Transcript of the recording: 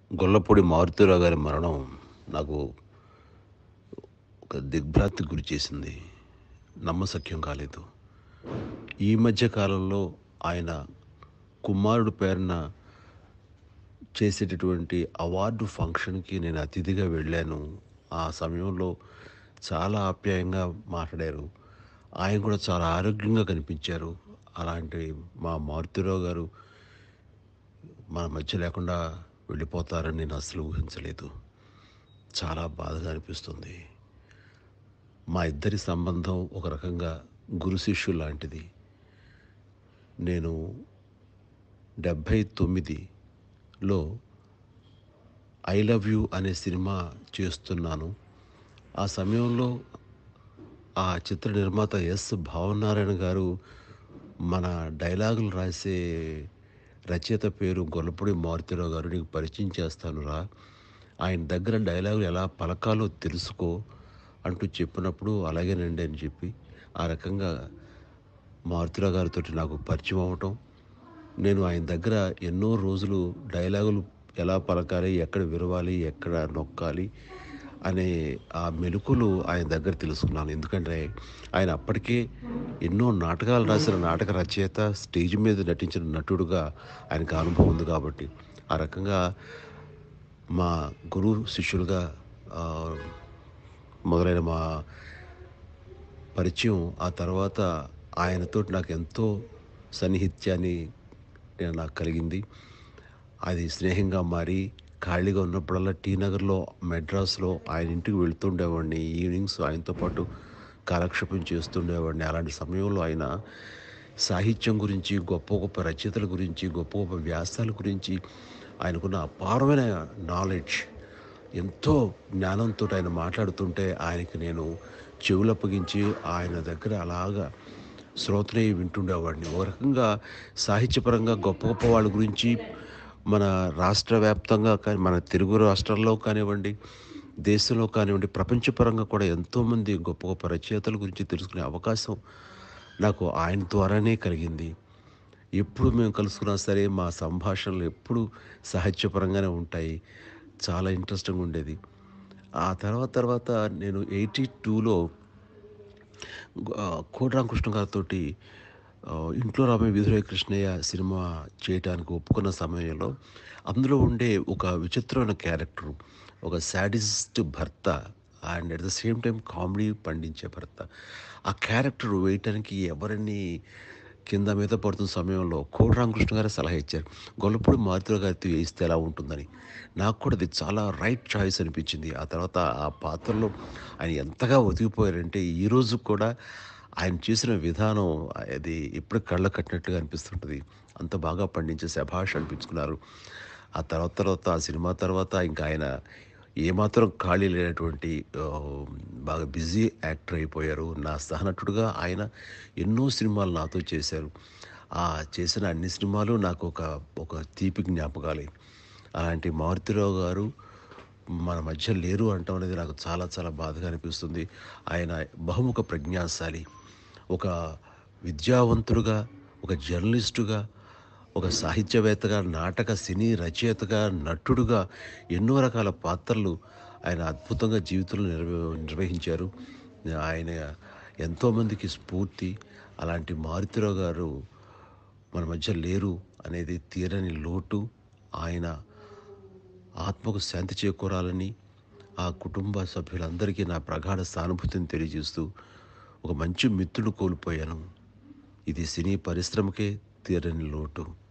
గొల్లపూడి మారుతిరావు గారి మరణం నాకు ఒక దిగ్భ్రాంతికి గురి చేసింది నమ్మశక్యం కాలేదు ఈ మధ్య కాలంలో ఆయన కుమారుడు పేరున చేసేటటువంటి అవార్డు ఫంక్షన్కి నేను అతిథిగా వెళ్ళాను ఆ సమయంలో చాలా ఆప్యాయంగా మాట్లాడారు ఆయన కూడా చాలా ఆరోగ్యంగా కనిపించారు అలాంటి మా మారుతిరావు గారు మన మధ్య లేకుండా వెళ్ళిపోతారని నేను అసలు ఊహించలేదు చాలా బాధగా అనిపిస్తుంది మా ఇద్దరి సంబంధం ఒక రకంగా గురు శిష్యు లాంటిది నేను డెబ్భై తొమ్మిదిలో ఐ లవ్ యూ అనే సినిమా చేస్తున్నాను ఆ సమయంలో ఆ చిత్ర నిర్మాత ఎస్ భావనారాయణ గారు మన డైలాగులు రాసే రచయిత పేరు గొల్లపూడి మారుతిరావు గారు నీకు పరిచయం చేస్తాను రా ఆయన దగ్గర డైలాగులు ఎలా పలకాలో తెలుసుకో అంటూ చెప్పినప్పుడు అలాగేనండి అని చెప్పి ఆ రకంగా మారుతిరావు గారితో నాకు పరిచయం అవటం నేను ఆయన దగ్గర ఎన్నో రోజులు డైలాగులు ఎలా పలకాలి ఎక్కడ విరవాలి ఎక్కడ నొక్కాలి అనే ఆ మెలకులు ఆయన దగ్గర తెలుసుకున్నాను ఎందుకంటే ఆయన అప్పటికే ఎన్నో నాటకాలు రాసిన నాటక రచయిత స్టేజ్ మీద నటించిన నటుడుగా ఆయనకు అనుభవం ఉంది కాబట్టి ఆ రకంగా మా గురు శిష్యులుగా ఆ, మొదలైన మా పరిచయం ఆ తర్వాత ఆయనతో నాకు ఎంతో సన్నిహిత్యాన్ని నేను నాకు కలిగింది అది స్నేహంగా మారి ఖాళీగా ఉన్నప్పుడల్లా టీ నగర్లో మెడ్రాస్లో ఆయన ఇంటికి వెళ్తుండేవాడిని ఈవినింగ్స్ ఆయనతో పాటు కాలక్షేపం చేస్తుండేవాడిని అలాంటి సమయంలో ఆయన సాహిత్యం గురించి గొప్ప గొప్ప రచయితల గురించి గొప్ప గొప్ప వ్యాసాల గురించి ఆయనకున్న అపారమైన నాలెడ్జ్ ఎంతో జ్ఞానంతో ఆయన మాట్లాడుతుంటే ఆయనకి నేను చెవులు అప్పగించి ఆయన దగ్గర అలాగా శ్రోతనే వింటుండేవాడిని ఒక రకంగా సాహిత్యపరంగా గొప్ప గొప్ప వాళ్ళ గురించి మన రాష్ట్ర వ్యాప్తంగా కానీ మన తెలుగు రాష్ట్రాల్లో కానివ్వండి దేశంలో కానివ్వండి ప్రపంచపరంగా కూడా ఎంతోమంది గొప్ప గొప్ప రచయితల గురించి తెలుసుకునే అవకాశం నాకు ఆయన ద్వారానే కలిగింది ఎప్పుడు మేము కలుసుకున్నా సరే మా సంభాషణలు ఎప్పుడు సాహిత్యపరంగానే ఉంటాయి చాలా ఇంట్రెస్టింగ్ ఉండేది ఆ తర్వాత తర్వాత నేను ఎయిటీ టూలో కోటరామకృష్ణ గారితో ఇంట్లో రామే విధురయ్య కృష్ణయ్య సినిమా చేయడానికి ఒప్పుకున్న సమయంలో అందులో ఉండే ఒక విచిత్రమైన క్యారెక్టర్ ఒక శాడిస్ట్ భర్త and at the same time comedy పండించే భర్త ఆ క్యారెక్టర్ వేయటానికి ఎవరిని కింద మీద పడుతున్న సమయంలో కోడి రామకృష్ణ గారే సలహా ఇచ్చారు గొల్లపూడి మారుతుల గారితో వేయిస్తే ఎలా ఉంటుందని నాకు కూడా అది చాలా రైట్ చాయిస్ అనిపించింది ఆ తర్వాత ఆ పాత్రలో ఆయన ఎంతగా ఒదిగిపోయారంటే ఈ రోజు కూడా ఆయన చేసిన విధానం అది ఎప్పుడు కళ్ళ కట్టినట్టుగా అనిపిస్తుంటుంది అంత బాగా పండించే శభాష్ అనిపించుకున్నారు ఆ తర్వాత తర్వాత ఆ సినిమా తర్వాత ఇంకా ఆయన ఏమాత్రం ఖాళీ లేనటువంటి ఆ, బాగా బిజీ యాక్టర్ అయిపోయారు నా సహనటుడుగా ఆయన ఎన్నో సినిమాలు నాతో చేశారు ఆ చేసిన అన్ని సినిమాలు నాకు ఒక ఒక తీపి జ్ఞాపకాలే అలాంటి మారుతిరావు గారు మన మధ్య లేరు అంటాం అనేది నాకు చాలా చాలా బాధగా అనిపిస్తుంది ఆయన బహుముఖ ప్రజ్ఞాశాలి ఒక విద్యావంతుడుగా ఒక జర్నలిస్టుగా ఒక సాహిత్యవేత్తగా నాటక సినీ రచయితగా నటుడుగా ఎన్నో రకాల పాత్రలు ఆయన అద్భుతంగా జీవితంలో నిర్వ నిర్వహించారు ఆయన ఎంతోమందికి స్ఫూర్తి అలాంటి మారుతిరావు గారు మన మధ్య లేరు అనేది తీరని లోటు ఆయన ఆత్మకు శాంతి చేకూరాలని ఆ కుటుంబ సభ్యులందరికీ నా ప్రగాఢ సానుభూతిని తెలియజేస్తూ ఒక మంచి మిత్రుడు కోల్పోయాను ఇది సినీ పరిశ్రమకే తీరని లోటు